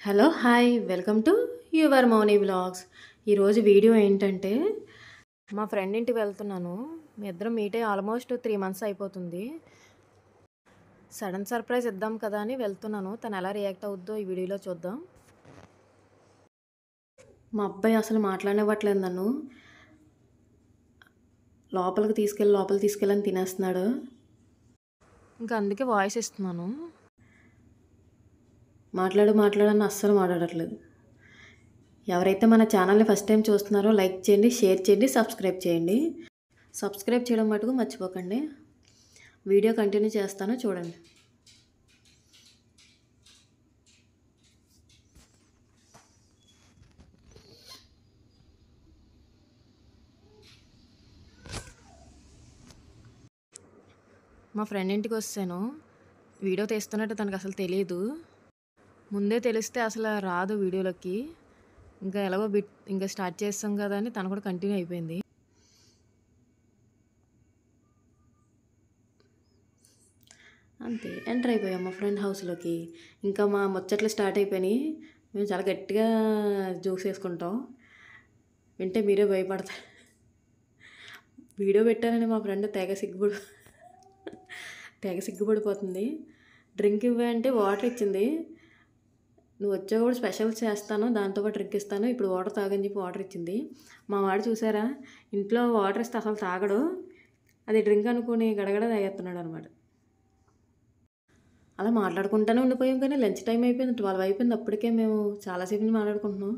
hello hi welcome to your Mouni vlogs ఈరోజు video ఏంటంటే మా ఫ్రెండ్ ఇంటికి వెళ్తున్నాను మీ ఇద్దరం మీట్ అయ్యి ఆల్మోస్ట్ త్రీ మంత్స్ అయిపోతుంది సడన్ సర్ప్రైజ్ ఇద్దాం కదా అని వెళ్తున్నాను తను ఎలా రియాక్ట్ అవుద్దో ఈ వీడియోలో చూద్దాం మా అబ్బాయి అసలు మాట్లాడనివ్వట్లేదు నన్ను లోపలికి తీసుకెళ్ళి లోపలికి తీసుకెళ్ళని తినేస్తున్నాడు ఇంకా అందుకే వాయిస్ ఇస్తున్నాను మాట్లాడు మాట్లాడని అస్సలు మాట్లాడట్లేదు ఎవరైతే మన ఛానల్ని ఫస్ట్ టైం చూస్తున్నారో లైక్ చేయండి షేర్ చేయండి సబ్స్క్రైబ్ చేయండి సబ్స్క్రైబ్ చేయడం మటుకు మర్చిపోకండి వీడియో కంటిన్యూ చేస్తాను చూడండి మా ఫ్రెండ్ ఇంటికి వస్తాను వీడియో తీస్తున్నట్టు తనకు అసలు తెలియదు ముందే తెలిస్తే అసలు రాదు వీడియోలోకి ఇంకా ఎలాగో బిట్ ఇంకా స్టార్ట్ చేస్తాం కదా అని తను కూడా కంటిన్యూ అయిపోయింది అంతే ఎంటర్ అయిపోయాం మా ఫ్రెండ్ హౌస్లోకి ఇంకా మా ముచ్చట్లు స్టార్ట్ అయిపోయినాయి మేము చాలా గట్టిగా జోక్స్ వేసుకుంటాం వింటే మీరే భయపడతారు వీడియో పెట్టానని మా ఫ్రెండ్ తెగ సిగ్గుపడి తెగ సిగ్గుపడిపోతుంది డ్రింక్ ఇవ్వంటే వాటర్ ఇచ్చింది నువ్వు వచ్చా కూడా స్పెషల్ చేస్తాను దాంతోపాటు డ్రింక్ ఇస్తాను ఇప్పుడు వాటర్ తాగని చెప్పి వాటర్ ఇచ్చింది మా వాడు చూసారా ఇంట్లో వాటర్ ఇస్తే అసలు తాగడు అది డ్రింక్ అనుకుని గడగడ తాగేస్తున్నాడు అనమాట అలా మాట్లాడుకుంటూనే ఉండిపోయాం కానీ లంచ్ టైం అయిపోయింది ట్వెల్వ్ అయిపోయింది అప్పటికే మేము చాలాసేపు నుంచి మాట్లాడుకుంటున్నాం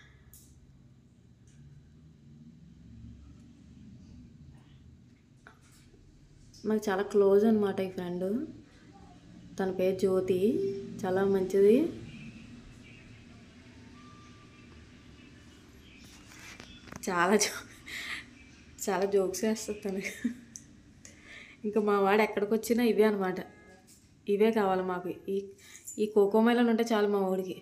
నాకు చాలా క్లోజ్ అనమాట ఈ ఫ్రెండ్ తన పేరు జ్యోతి చాలా మంచిది చాలా జో చాలా జోక్స్ వేస్తుంది తను ఇంకా మా వాడు ఎక్కడికి వచ్చినా ఇవే అనమాట ఇవే కావాలి మాకు ఈ ఈ కోకో మెలన్ ఉంటే చాలు మా వాడికి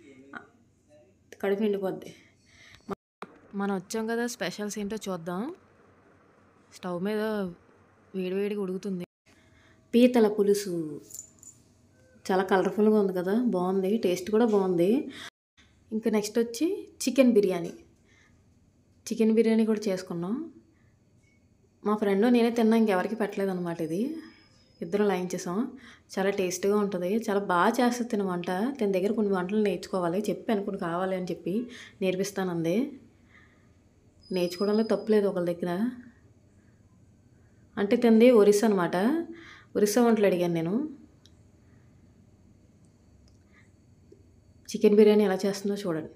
కడుపు నిండిపోద్ది మనం వచ్చాం కదా స్పెషల్స్ ఏంటో చూద్దాం స్టవ్ మీద వేడివేడిగా ఉడుకుతుంది పీతల పులుసు చాలా కలర్ఫుల్గా ఉంది కదా బాగుంది టేస్ట్ కూడా బాగుంది ఇంకా నెక్స్ట్ వచ్చి చికెన్ బిర్యానీ చికెన్ బిర్యానీ కూడా చేసుకున్నాం మా ఫ్రెండ్ నేనే తిన్నా ఇంకెవరికి పెట్టలేదు అనమాట ఇది ఇద్దరం లైన్ చేసాం చాలా టేస్ట్గా ఉంటుంది చాలా బాగా చేస్తుంది తిన వంట తన దగ్గర కొన్ని వంటలు నేర్చుకోవాలి చెప్పాను కొన్ని కావాలి అని చెప్పి నేర్పిస్తానంది నేర్చుకోవడంలో తప్పులేదు ఒకళ్ళ దగ్గర అంటే తింది ఒరిస్సా అనమాట ఒరిస్సా వంటలు అడిగాను నేను చికెన్ బిర్యానీ ఎలా చేస్తుందో చూడండి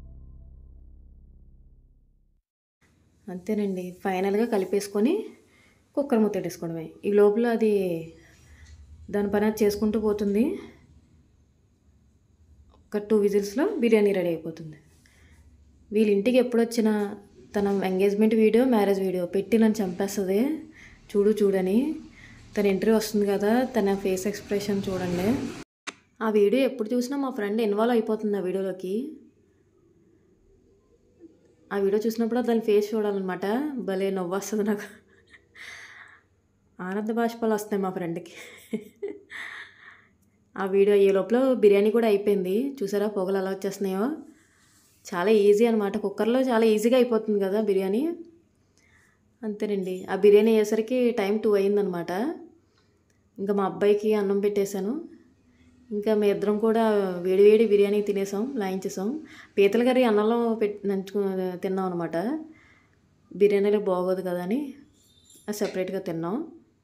అంతేనండి ఫైనల్గా కలిపేసుకొని కుక్కర్ మూత పెట్టేసుకోవడమే ఈ లోపల అది దాని పని అది చేసుకుంటూ పోతుంది ఒక టూ విజిల్స్లో బిర్యానీ రెడీ అయిపోతుంది వీళ్ళ ఇంటికి ఎప్పుడు వచ్చినా తన ఎంగేజ్మెంట్ వీడియో మ్యారేజ్ వీడియో పెట్టి నన్ను చంపేస్తుంది చూడు చూడని తన ఇంటర్వ్యూ వస్తుంది కదా తన ఫేస్ ఎక్స్ప్రెషన్ చూడండి ఆ వీడియో ఎప్పుడు చూసినా మా ఫ్రెండ్ ఇన్వాల్వ్ అయిపోతుంది ఆ వీడియోలోకి ఆ వీడియో చూసినప్పుడు దాని ఫేస్ చూడాలన్నమాట భలే నవ్వు వస్తుంది నాకు ఆనంద బాష్పాలు వస్తాయి మా ఫ్రెండ్కి ఆ వీడియో అయ్యే లోపల బిర్యానీ కూడా అయిపోయింది చూసారా పొగలు ఎలా వచ్చేస్తున్నాయో చాలా ఈజీ అనమాట కుక్కర్లో చాలా ఈజీగా అయిపోతుంది కదా బిర్యానీ అంతేనండి ఆ బిర్యానీ అయ్యేసరికి టైం టూ అయిందనమాట ఇంకా మా అబ్బాయికి అన్నం పెట్టేశాను ఇంకా మీ ఇద్దరం కూడా వేడివేడి బిర్యానీ తినేసాం లాయించేసాం పీతల కర్రీ అన్నంలో పెట్టి నంచుకు తిన్నాం అనమాట బిర్యానీలో బాగోదు కదా అని అది సపరేట్గా తిన్నాం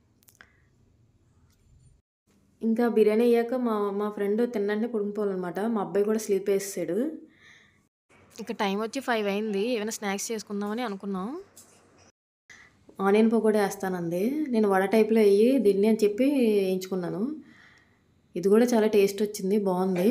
ఇంకా బిర్యానీ అయ్యాక మా మా ఫ్రెండ్ తిన్నంటే పడుకుపోవాలన్నమాట మా అబ్బాయి కూడా స్లీప్ వేసాడు ఇక టైం వచ్చి ఫైవ్ అయింది ఏమైనా స్నాక్స్ చేసుకుందామని అనుకున్నాం ఆనియన్ పకోడీ వేస్తానంది నేను వడ టైప్లో వేయి దీన్ని అని చెప్పి వేయించుకున్నాను ఇది కూడా చాలా టేస్ట్ వచ్చింది బాగుంది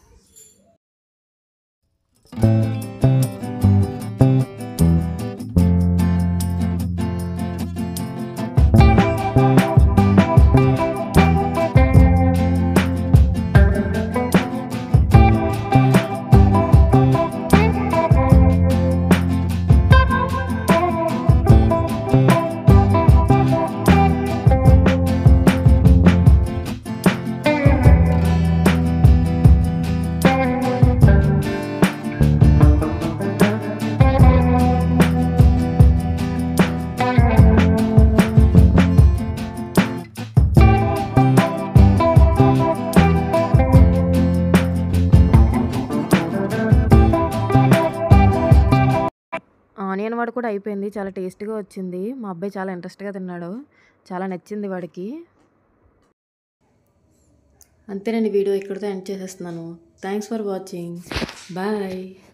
ఆనియన్ వడ కూడా అయిపోయింది చాలా టేస్ట్గా వచ్చింది మా అబ్బాయి చాలా ఇంట్రెస్ట్గా తిన్నాడు చాలా నచ్చింది వాడికి అంతేనండి వీడియో ఇక్కడితో ఎండ్ చేసేస్తున్నాను థ్యాంక్స్ ఫర్ వాచింగ్ బాయ్